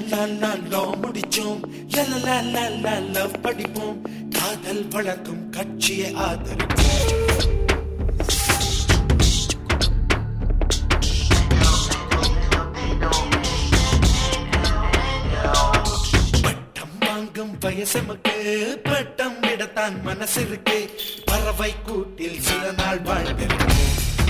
லா முடிச்சோம் லவ் படிப்போம் காதல் வளர்க்கும் கட்சியை ஆதரிப்போம் பட்டம் வாங்கும் வயசமக்கு பட்டம் விடத்தான் மனசு இருக்கு பறவை கூட்டில் சில நாள் வாழ்ந்திருக்கு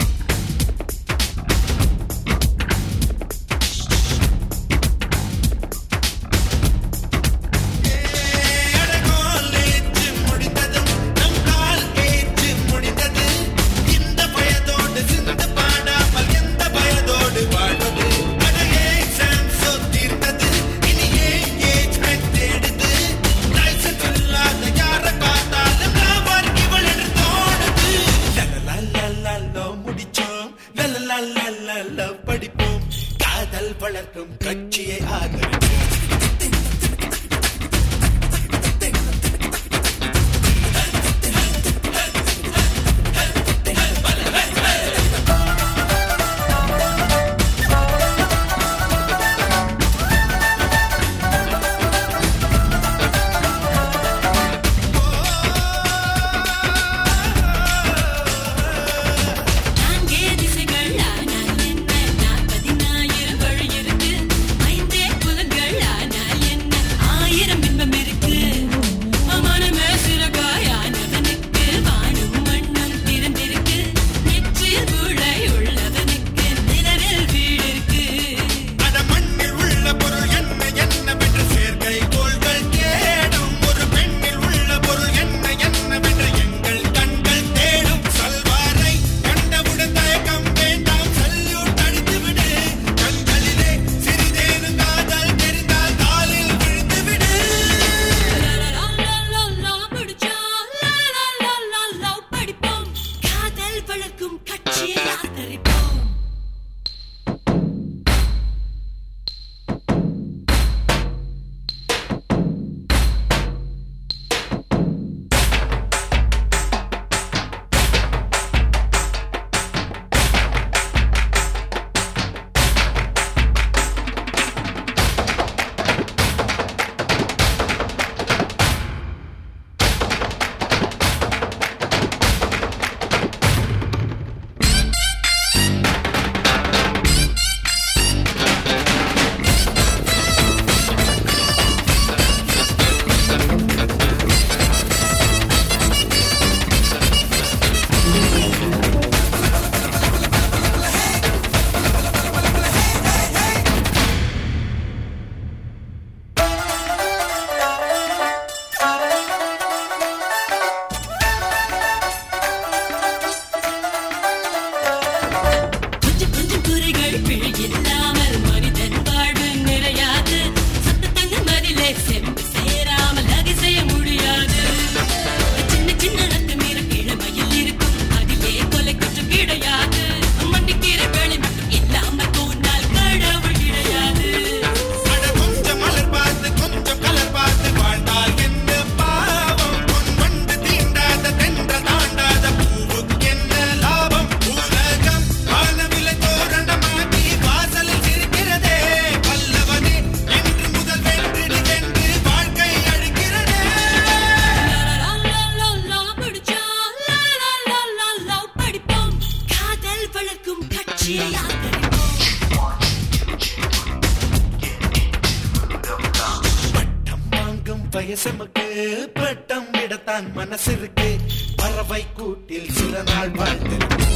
காலேஜ் முடிந்ததும் நம் கால் ஏஜ் முடிந்தது இந்த பயதோடு சிந்து பாடாமல் எந்த பயதோடு வாழ்வது அழகே எக்ஸாம்ஸோ தீர்ந்தது இனி ஏன் ஏஜ்மெண்ட் தேடுது லைசன்ஸ் இல்லாத யாரை பார்த்தாலும் நான் இவள் என்று தோணுது லலலலலலோ முடிச்சோம் லலலலலலோ படிப்போம் காதல் வளர்க்கும் கட்சியை ஆதரிப்போம் நான்கே திசைகள் ஆனால் என்ன நாற்பதினாயிரம் வழி இருக்கு ஐந்தே புலன்கள் ஆனால் என்ன ஆயிரம் பின்பம் இருக்கு மனமே சிறகாயானவனுக்கு வானும் மண்ணும் திறந்திருக்கு நெற்றில் ஊழை உள்ளவனுக்கு நிலவில் வீடு இருக்கு அட மண்ணில் உள்ள பொருள் என்ன என்னவென்று சேர்க்கை கோள்கள் தேடும் ஒரு பெண்ணில் உள்ள பொருள் என்ன என்னவென்று எங்கள் கண்கள் தேடும் சல்வாரை கண்டவுடன் தயக்கம் வேண்டாம் சல்யூட் அடித்து விடு கண்களிலே சிறிதேனும் காதல் தெரிந்தால் காலில் விழுந்து விடு படிப்போம் காதல் வளர்க்கும் கட்சியை ஆதரிப்போம் கொஞ்சம் கொஞ்சம் குறைகள் பிழை இல்லாமல் மனிதன் வாழ்வு நிறையாது சத்த தங்க மதிலே செம்பு சேராமல் நகை செய்ய முடியாது சின்ன சின்ன நத்தமீற கிழமையில் இருக்கும் அதிலே கொலை குற்றம் கிடையாது மண்டிக்கிற வேலை மட்டும் இல்லாமல் போனால் கடவுள் கிடையாது அட கொஞ்சம் மலர் பார்த்து கொஞ்சம் கலர் பார்த்து வாழ்ந்தால் என்ன பாவம் பொன் வண்டு தீண்டாத தென்றல் தாண்டாத பூவுக்கு என்ன லாபம் உலகம் வானவிலை தோரணமாக்கி வாசலில் இருக்கிறதே வல்லவனே என்று முதல் வென்று வென்று வாழ்க்கை அழிக்கிறதே படிப்போம் காதல் வளர்க்கும் கட்சியை ஆதரிப்போம் பட்டம் வாங்கும் வயசமக்கு பட்டம் விடத்தான் மனசு இருக்கு பறவை கூட்டில் சில நாள் வாழ்ந்திருக்கு